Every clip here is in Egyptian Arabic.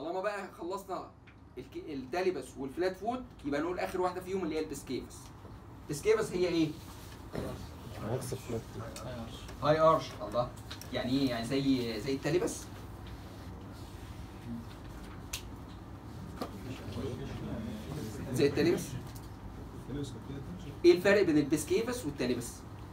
طالما بقى خلصنا الك- التاليبس والفلات فوت يبقى نقول اخر واحده فيهم اللي هي البسكيفس البسكيفس هي ايه عكس الفلات هاي ارش الله يعني ايه يعني زي زي التاليبس زي التاليبس ايه الفرق بين البسكيفس والتاليبس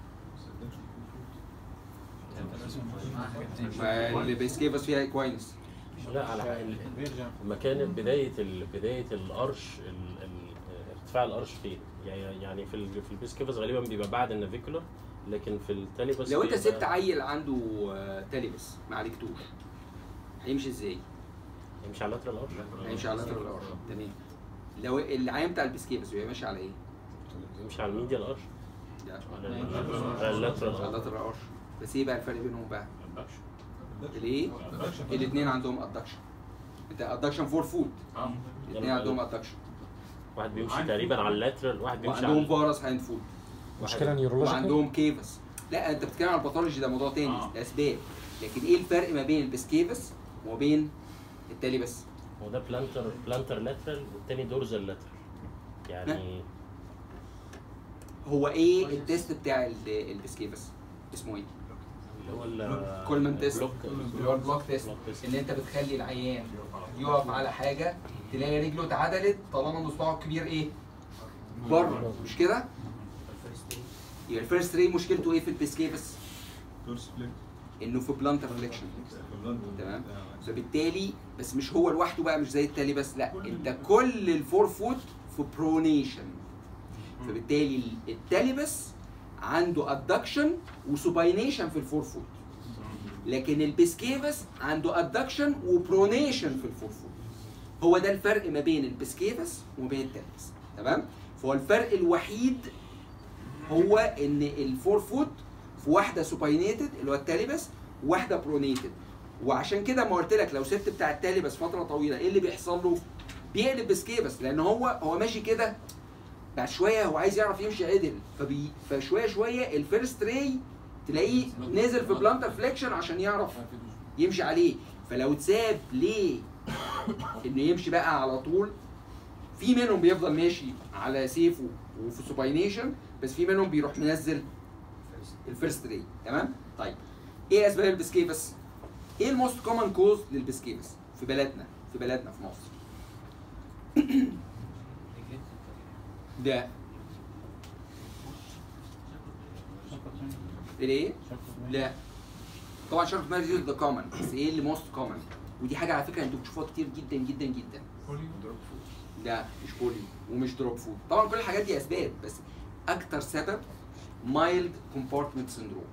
ما البسكيفس فيها كويس لا على ال- مكان بداية ال- بداية القرش ال- ال- ارتفاع القرش فين؟ يعني يعني في ال- في البيسكيفس غالبا بيبقى بعد النافيكولار لكن في التاليبس لو انت بيبقى- سبت عيل عنده آه، تاليبس ما عالجتوش هيمشي ازاي؟ يمشي على اللاترال قرش هيمشي على لاترال ارش تمام لو العيان بتاع البسكيفس بيبقى ماشي على ايه؟ يمشي على الميديال قرش لا على ال- على اللاترال على قرش لاترال ارش بس ايه بقى الفرق بينهم بقى؟ الايه؟ الاثنين عندهم ادكشن انت ادكشن فور فود الاثنين عندهم ادكشن واحد بيمشي تقريبا على اللاترال واحد بيمشي وعندهم على فارس هاند فود مشكله نيورولوجيكال وعندهم كيفس لا انت بتتكلم عن الباثولوجي ده موضوع تاني آه. الاسباب لكن ايه الفرق ما بين البسكيفس وما بين التاليبس؟ هو ده بلانتر بلانتر لاترال والتاني دورزال لاترال يعني هو ايه التيست بتاع ال- البسكيفس؟ اسمه ايه؟ اللي هو ال- كولمان تيست بلوك اللي هو البلوك تيست بلوك تيست. ان انت بتخلي العيان يقف على حاجه تلاقي رجله اتعدلت طالما ان اصبعه الكبير ايه؟ بره مش كده؟ يبقى الفيرست ري مشكلته ايه في البسكيفس؟ انه في بلانتر فليكشن تمام فبالتالي بس مش هو لوحده بقى مش زي التالي بس لا انت كل الفور فوت في برونيشن فبالتالي ال- التاليبس عنده ادكشن وسوباينيشن في الفور فوت لكن البسكيفس عنده ادكشن وبرونيشن في الفور فوت هو ده الفرق ما بين البسكيفس وبين التاليبس تمام فهو الفرق الوحيد هو ان الفور فوت في واحده سوباينيتد اللي هو التاليبس وواحده برونيتد وعشان كده ما قلت لك لو سبت بتاع التاليبس فتره طويله ايه اللي بيحصل له؟ بيقلب بسكيبس لان هو هو ماشي كده بعد شويه هو عايز يعرف يمشي عدل فبي فشويه شويه الفيرست راي تلاقيه نزل في بلانتر فليكشن عشان يعرف يمشي عليه فلو اتساب ليه انه يمشي بقى على طول في منهم بيفضل ماشي على سيفه وفي سوباينيشن بس في منهم بيروح منزل الفيرست راي تمام طيب ايه اسباب البسكيفس ايه الموست كومن كوز للبسكيفس في بلدنا في بلدنا في مصر ده الايه لا طبعا شرط ماري ده كومن بس ايه اللي موست كومن ودي حاجه على فكره انتوا بتشوفوها كتير جدا جدا جدا لا مش بولي ومش دروب فود طبعا كل الحاجات دي اسباب بس اكتر سبب مايلد كومبارتمنت سندروم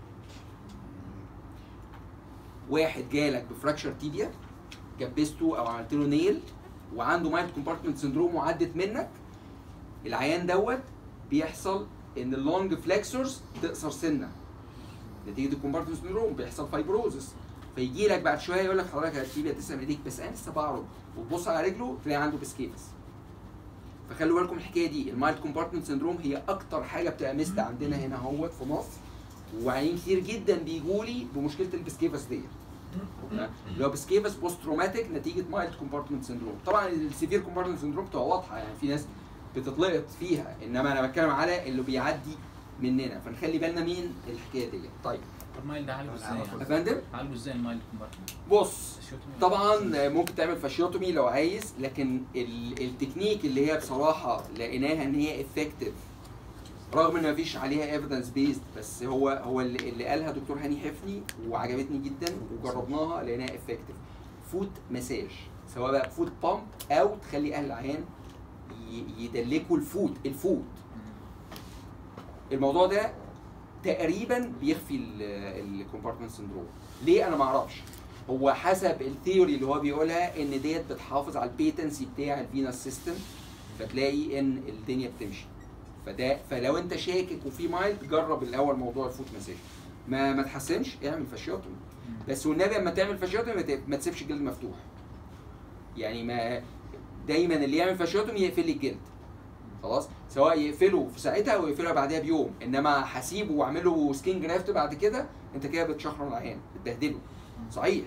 واحد جالك بفراكشر تيبيا جبسته او عملت له نيل وعنده مايلد كومبارتمنت سندروم وعدت منك العيان دوت بيحصل ان اللونج فليكسورز تقصر سنه نتيجه الكومبارتمنت سندروم بيحصل فايبروزس فيجي لك بعد شويه يقول لك حضرتك التيبيا تسلم ايديك بس انا لسه بعرض وتبص على رجله تلاقي عنده بسكيفس فخلوا بالكم الحكايه دي المايلد كومبارتمنت سندروم هي اكتر حاجه بتبقى مست عندنا هنا اهوت في مصر وعيانين كتير جدا بيجوا لي بمشكله البسكيفس ديت اللي هو بسكيفس بوست تروماتيك نتيجه مايلد كومبارتمنت سندروم طبعا السيفير كومبارتمنت سندروم بتبقى واضحه يعني في ناس بتتلقط فيها انما انا بتكلم على اللي بيعدي مننا فنخلي بالنا مين الحكايه دي طيب المايل ده عالجه ازاي يا يعني؟ فندم عالجه ازاي المايل كومبارتمنت؟ بص طبعا ممكن تعمل فاشيوتومي لو عايز لكن ال- التكنيك اللي هي بصراحه لقيناها ان هي افكتيف رغم ان مفيش عليها ايفيدنس بيزد بس هو هو اللي, اللي قالها دكتور هاني حفني وعجبتني جدا وجربناها لقيناها افكتيف فوت مساج سواء بقى فوت بامب او تخلي اهل العيان ي- يدلكوا الفوت الفوت الموضوع ده تقريبا بيخفي الكومبارتمنت سندروم ليه انا ما اعرفش هو حسب الثيوري اللي هو بيقولها ان ديت بتحافظ على البيتنسي بتاع الفينس سيستم فتلاقي ان الدنيا بتمشي فده فلو انت شاكك وفي مايلد جرب الاول موضوع الفوت مساج ما ما تحسنش اعمل فاشيوتومي بس والنبي اما تعمل فاشيوتومي ما ت- ما تسيبش الجلد مفتوح يعني ما دايما اللي يعمل فاشيوتومي يقفل لي الجلد خلاص سواء يقفله في ساعتها او يقفلها بعدها بيوم انما هسيبه واعمله سكين جرافت بعد كده انت كده بتشخر العيان بتبهدله صحيح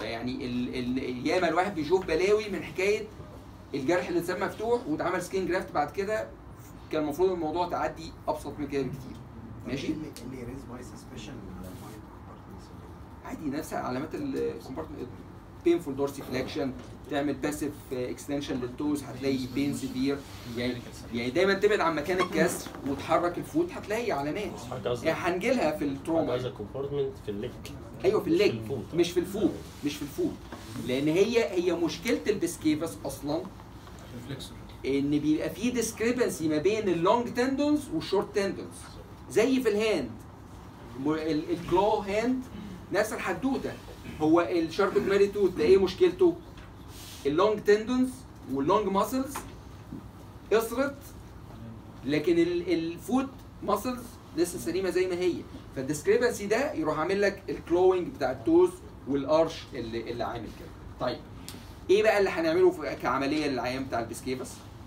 فيعني ال... ال... ياما الواحد بيشوف بلاوي من حكايه الجرح اللي اتسمى مفتوح واتعمل سكين جرافت بعد كده كان المفروض الموضوع تعدي ابسط من كده بكتير ماشي اللي اللي ريز ماي سسبشن ماي كومبارتمنتس عادي نفس علامات الكومبارتمنت بينفول دورسي فليكشن تعمل باسيف اكستنشن للتوز هتلاقي بين سيفير يعني يعني دايما تبعد عن مكان الكسر وتحرك الفوت هتلاقي علامات حضرتك قصدك يعني هنجي لها في حضرتك التروما قصدك كومبارتمنت في الليج ايوه في الليج مش في الفوت. مش في الفوت مش في الفوت لان هي هي مشكله البسكيفس اصلا ريفلكسور ان بيبقى في ديسكريبنسي ما بين اللونج تندونز والشورت تندونز زي في الهاند م- ال- الكلو هاند نفس الحدوته هو الشارب ماري توت ده ايه مشكلته؟ اللونج تندونز واللونج ماسلز قصرت لكن ال- الفوت ماسلز لسه سليمه زي ما هي فالديسكريبنسي ده يروح عامل لك الكلوينج بتاع التوز والارش اللي, اللي عامل كده طيب ايه بقى اللي هنعمله في- كعمليه للعيان بتاع البسكيفس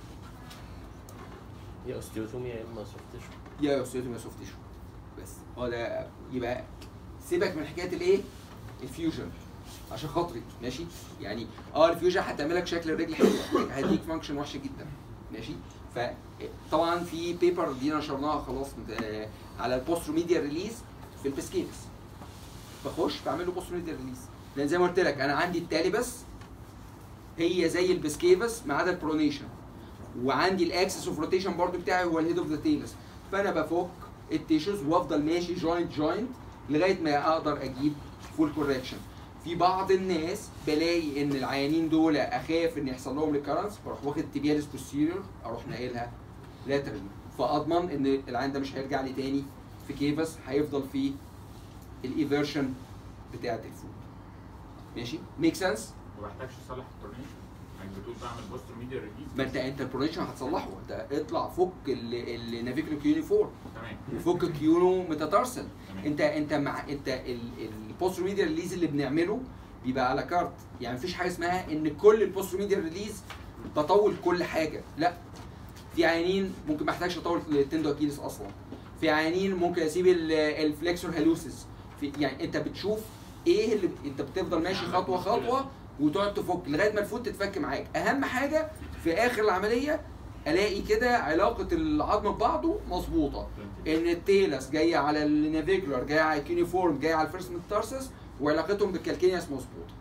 يا اوستيوتومي يا اما سوفت تيشو يا اوستيوتومي يا سوفت تيشو بس هو ده يبقى سيبك من حكايه الايه الفيوجن عشان خاطري ماشي يعني اه الفيوجن هتعمل لك شكل الرجل حلو هديك فانكشن وحشه جدا ماشي فطبعا في بيبر دي نشرناها خلاص آه، على البوستروميديا ريليز في البسكيفس بخش بعمل له بوستروميديا ريليز لان زي ما قلت لك انا عندي التاليبس هي زي البسكيفس ما عدا البرونيشن وعندي الاكسس اوف روتيشن برضو بتاعي هو الهيد اوف ذا تيلس فانا بفك التيشوز وافضل ماشي جوينت جوينت لغايه ما اقدر اجيب فول كوركشن في بعض الناس بلاقي ان العيانين دول اخاف ان يحصل لهم ريكارنس بروح واخد تيبياليس بوستيريور اروح ناقلها لاترال فاضمن ان العيان ده مش هيرجع لي تاني في كيفس هيفضل في الايفرشن بتاعت الفود ماشي ميك سنس ما بحتاجش اصلح الكورنيشن يعني بتقول بعمل بوست ميديا ريليز ما انت انت البرونيشن هتصلحه انت اطلع فك النافيكولو كيونيفورم تمام وفك كيونو ميتاتارسل تمام انت انت مع انت البوست ميديا ريليز اللي بنعمله بيبقى على كارت يعني مفيش حاجه اسمها ان كل البوست ميديا ريليز بطول كل حاجه لا في عيانين ممكن ما احتاجش اطول التندو اكيلس اصلا في عيانين ممكن اسيب ال- الفليكسور هالوسس في يعني انت بتشوف ايه اللي انت بتفضل ماشي خطوه خطوه وتقعد تفك لغايه ما الفوت تتفك معاك اهم حاجه في اخر العمليه الاقي كده علاقه العظم ببعضه مظبوطه ان التيلس جايه على النافيكولار جايه على الكيونيفورم جايه على الفيرست ميتارسس وعلاقتهم بالكالكينياس مظبوطه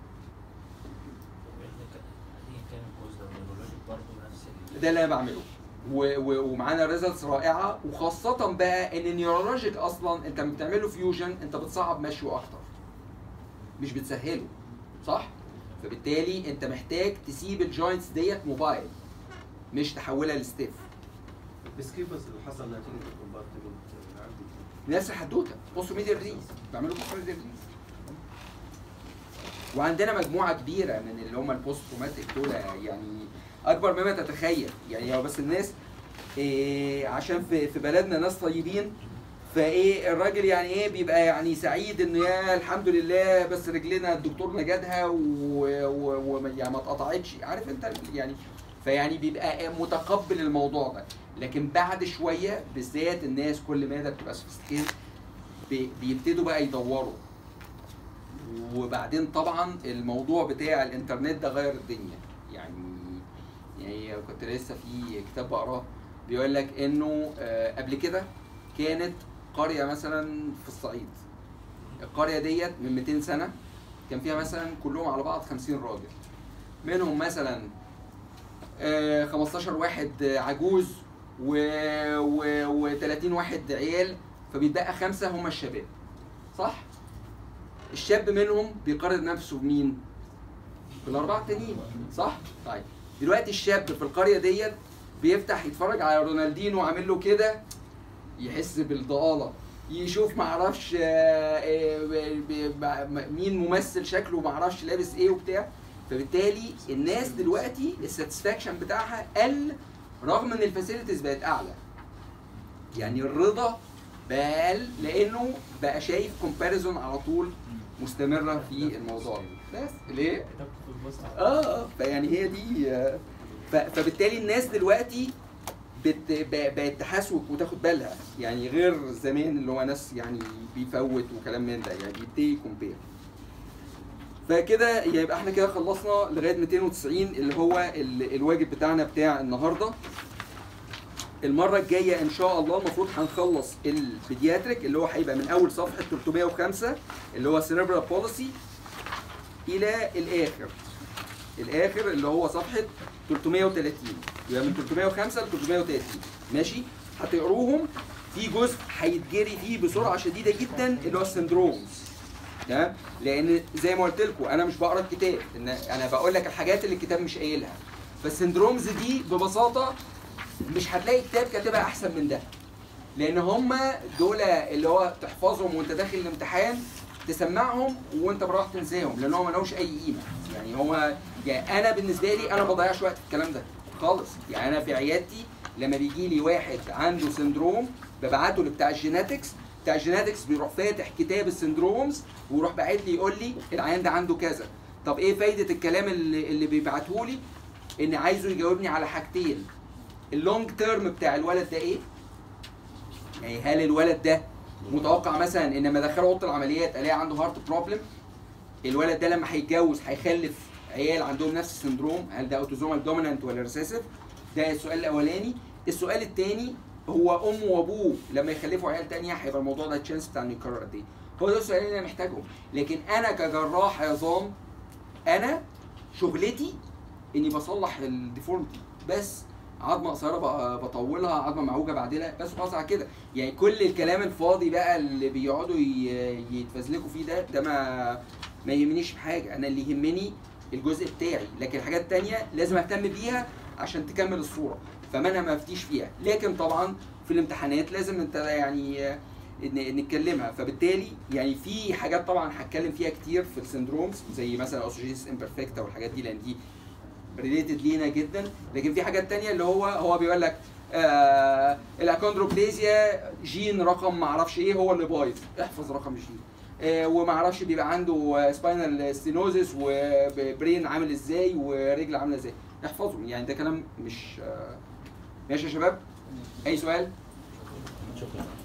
ده اللي انا بعمله و- و- ومعانا ريزلتس رائعه وخاصه بقى ان النيورولوجيك اصلا انت لما بتعمله فيوجن انت بتصعب مشيه اكتر مش بتسهله صح فبالتالي انت محتاج تسيب الجوينتس ديت موبايل مش تحولها لستيف البسكيفس اللي حصل نتيجه الكومبارتمنت عندي نفس الحدوته بصوا ميديا ريليز بعملوا بصوا ميديا ريليز وعندنا مجموعه كبيره من اللي هم البوست تروماتيك دول يعني اكبر مما تتخيل يعني هو بس الناس إيه عشان في في بلدنا ناس طيبين فايه الراجل يعني ايه بيبقى يعني سعيد انه يا الحمد لله بس رجلنا الدكتور نجدها ويعني و... و... يعني ما اتقطعتش عارف انت يعني فيعني بيبقى متقبل الموضوع ده لكن بعد شويه بالذات الناس كل ما ده بتبقى سوفيستيكيت بيبتدوا بقى يدوروا وبعدين طبعا الموضوع بتاع الانترنت ده غير الدنيا يعني يعني كنت لسه في كتاب بقراه بيقول لك انه آه، قبل كده كانت قريه مثلا في الصعيد القريه ديت من 200 سنه كان فيها مثلا كلهم على بعض 50 راجل منهم مثلا آه، 15 واحد عجوز و, و... و 30 واحد عيال فبيتبقى خمسه هم الشباب صح؟ الشاب منهم بيقارن نفسه بمين؟ بالاربعه التانيين صح؟ طيب دلوقتي الشاب في القريه ديت بيفتح يتفرج على رونالدينو عامل له كده يحس بالضآلة يشوف معرفش آه، آه، ب- ب- ب- مين ممثل شكله معرفش لابس ايه وبتاع فبالتالي الناس دلوقتي الساتسفاكشن بتاعها قل رغم ان الفاسيلتيز بقت اعلى يعني الرضا بقى اقل لانه بقى شايف كومباريزون على طول مستمره في الموضوع بس ليه؟ اه اه فيعني هي دي آه، ف- فبالتالي الناس دلوقتي بت ب- بقت تحاسوك وتاخد بالها يعني غير زمان اللي هو ناس يعني بيفوت وكلام من ده يعني بيبتدي يكومبير فكده يبقى احنا كده خلصنا لغايه 290 اللي هو ال- الواجب بتاعنا بتاع النهارده المره الجايه ان شاء الله المفروض هنخلص البيدياتريك اللي هو هيبقى من اول صفحه 305 اللي هو سيربرال بوليسي الى الاخر الاخر اللي هو صفحه 330 يبقى من 305 ل 330 ماشي هتقروهم في جزء هيتجري فيه بسرعه شديده جدا اللي هو السندرومز تمام لان زي ما قلت لكم انا مش بقرا الكتاب ان انا بقول لك الحاجات اللي الكتاب مش قايلها فالسندرومز دي ببساطه مش هتلاقي كتاب كاتبها احسن من ده لان هم دول اللي هو تحفظهم وانت داخل الامتحان تسمعهم وانت براح تنساهم لان هم ملهمش اي قيمه يعني هو يعني انا بالنسبه لي انا ما بضيعش وقت في الكلام ده خالص يعني انا في عيادتي لما بيجي لي واحد عنده سندروم ببعته لبتاع الجيناتكس بتاع الجيناتكس بيروح فاتح كتاب السندرومز ويروح باعت لي يقول لي العيان ده عنده كذا طب ايه فايده الكلام اللي, اللي بيبعته لي ان عايزه يجاوبني على حاجتين اللونج تيرم بتاع الولد ده ايه يعني هل الولد ده متوقع مثلا ان لما ادخله اوضه العمليات الاقي عنده هارت بروبلم الولد ده لما هيتجوز هيخلف عيال عندهم نفس السندروم هل ده اوتوزومال دومينانت ولا ريسيسيف ده السؤال الاولاني السؤال الثاني هو امه وابوه لما يخلفوا عيال تانية هيبقى الموضوع ده التشانس بتاع انه يكرر قد ايه هو ده السؤال اللي انا محتاجهم لكن انا كجراح عظام انا شغلتي اني بصلح الديفورمتي بس عظمه قصيره ب- بطولها عظمه معوجه بعدلها بس خلاص على كده يعني كل الكلام الفاضي بقى اللي بيقعدوا ي- يتفزلكوا فيه ده ده ما ما يهمنيش في حاجه انا اللي يهمني الجزء بتاعي لكن الحاجات التانية لازم اهتم بيها عشان تكمل الصوره فما انا ما افتيش فيها لكن طبعا في الامتحانات لازم انت يعني آه، ن- نتكلمها فبالتالي يعني في حاجات طبعا هتكلم فيها كتير في السندرومز زي مثلا اوسوجيس امبرفكتا والحاجات دي لان دي ريليتد لينا جدا لكن في حاجات تانية اللي هو هو بيقول لك آه الاكوندروبليزيا جين رقم معرفش ايه هو اللي بايظ احفظ رقم الجين آه ومعرفش بيبقى عنده سباينال ستينوزس وبرين عامل ازاي ورجل عامله ازاي احفظهم يعني ده كلام مش آه ماشي يا شباب اي سؤال شكرا